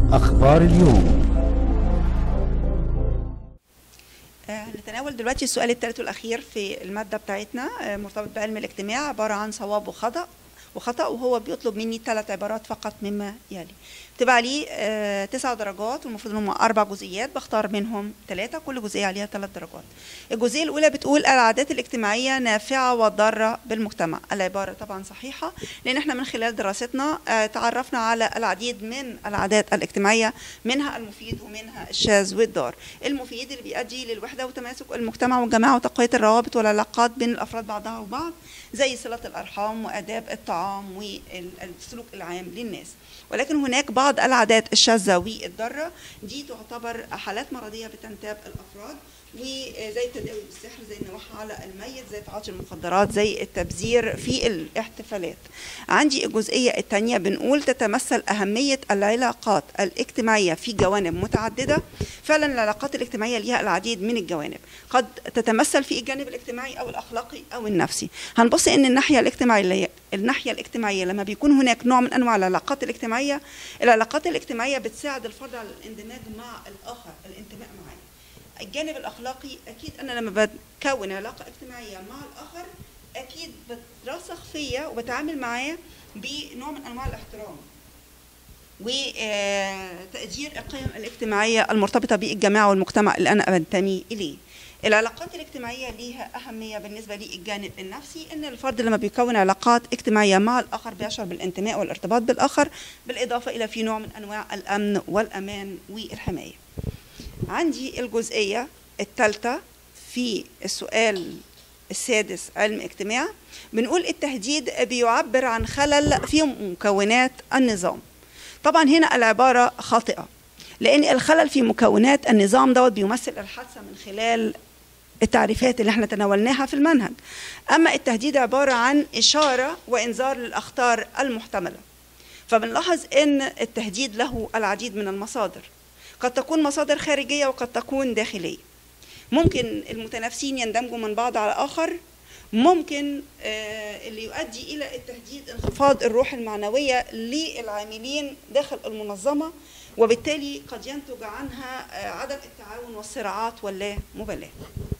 أخبار اليوم هنتناول دلوقتي السؤال الثالث والأخير في المادة بتاعتنا آه، مرتبط بعلم الاجتماع عبارة عن صواب وخطأ وخطأ وهو بيطلب مني ثلاث عبارات فقط مما يلي بتبقى لي آه، تسع درجات والمفروض ان هم اربع جزئيات بختار منهم ثلاثه كل جزئيه عليها ثلاث درجات الجزئيه الاولى بتقول العادات الاجتماعيه نافعه وضاره بالمجتمع العباره طبعا صحيحه لان احنا من خلال دراستنا آه، تعرفنا على العديد من العادات الاجتماعيه منها المفيد ومنها الشاذ والضار المفيد اللي بيؤدي للوحده وتماسك المجتمع والجماعه وتقويه الروابط والعلاقات بين الافراد بعضها وبعض زي صله الارحام واداب الطعام والسلوك العام للناس ولكن هناك بعض العادات الشاذة والضارة دي تعتبر حالات مرضية بتنتاب الأفراد وزي التداوي بالسحر زي النواح على الميت زي تعاطي المخدرات زي التبذير في الاحتفالات عندي الجزئية الثانية بنقول تتمثل أهمية العلاقات الاجتماعية في جوانب متعددة فعلا العلاقات الاجتماعية ليها العديد من الجوانب قد تتمثل في الجانب الاجتماعي أو الأخلاقي أو النفسي هنبص إن الناحية الاجتماعية الناحية الاجتماعية لما بيكون هناك نوع من أنواع العلاقات الاجتماعية العلاقات الاجتماعية بتساعد الفرد على الاندماج مع الآخر الانتماء معاه الجانب الاخلاقي اكيد انا لما بكون علاقه اجتماعيه مع الاخر اكيد بترسخ فيا وبتعامل معاه بنوع من انواع الاحترام وتقدير القيم الاجتماعيه المرتبطه بالجماعه والمجتمع اللي انا بنتمي اليه العلاقات الاجتماعية ليها أهمية بالنسبة للجانب النفسي إن الفرد لما بيكون علاقات اجتماعية مع الآخر بيشعر بالانتماء والارتباط بالآخر بالإضافة إلى في نوع من أنواع الأمن والأمان والحماية عندي الجزئية الثالثة في السؤال السادس علم اجتماع بنقول التهديد بيعبر عن خلل في مكونات النظام طبعا هنا العبارة خاطئة لأن الخلل في مكونات النظام دوت بيمثل الحادثة من خلال التعريفات اللي احنا تناولناها في المنهج أما التهديد عبارة عن إشارة وإنذار للأخطار المحتملة فبنلاحظ أن التهديد له العديد من المصادر قد تكون مصادر خارجية وقد تكون داخلية ممكن المتنافسين يندمجوا من بعض على آخر ممكن آه اللي يؤدي إلى التهديد انخفاض الروح المعنوية للعاملين داخل المنظمة وبالتالي قد ينتج عنها آه عدم التعاون والصراعات واللا مبالاة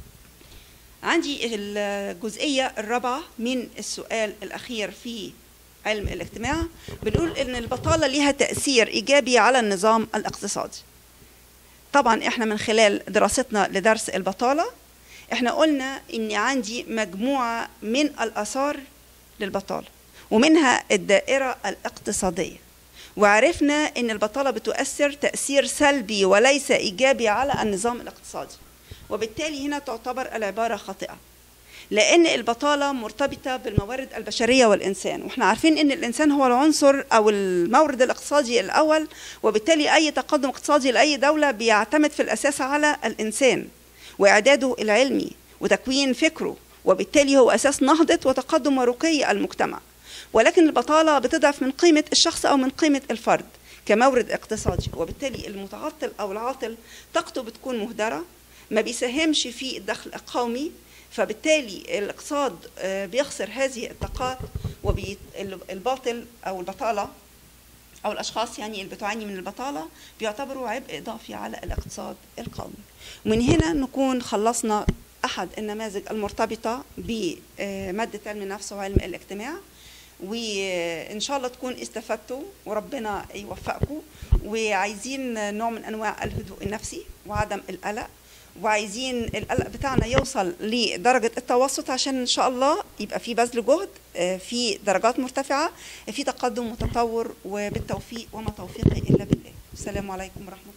عندي الجزئية الرابعة من السؤال الأخير في علم الاجتماع بنقول ان البطاله ليها تاثير ايجابي على النظام الاقتصادي طبعا احنا من خلال دراستنا لدرس البطاله احنا قلنا ان عندي مجموعه من الاثار للبطاله ومنها الدائره الاقتصاديه وعرفنا ان البطاله بتؤثر تاثير سلبي وليس ايجابي على النظام الاقتصادي وبالتالي هنا تعتبر العباره خاطئه لان البطاله مرتبطه بالموارد البشريه والانسان واحنا عارفين ان الانسان هو العنصر او المورد الاقتصادي الاول وبالتالي اي تقدم اقتصادي لاي دوله بيعتمد في الاساس على الانسان واعداده العلمي وتكوين فكره وبالتالي هو اساس نهضه وتقدم ورقي المجتمع ولكن البطاله بتضعف من قيمه الشخص او من قيمه الفرد كمورد اقتصادي وبالتالي المتعطل او العاطل طاقته بتكون مهدره ما بيساهمش في الدخل القومي فبالتالي الاقتصاد بيخسر هذه الطاقات والباطل او البطاله او الاشخاص يعني اللي بتعاني من البطاله بيعتبروا عبء اضافي على الاقتصاد القومي ومن هنا نكون خلصنا احد النماذج المرتبطه بماده علم النفس وعلم الاجتماع وان شاء الله تكون استفدتوا وربنا يوفقكم وعايزين نوع من انواع الهدوء النفسي وعدم القلق وعايزين القلق بتاعنا يوصل لدرجة التوسط عشان إن شاء الله يبقى في بذل جهد في درجات مرتفعة في تقدم وتطور وبالتوفيق وما توفيقي إلا بالله السلام عليكم ورحمة الله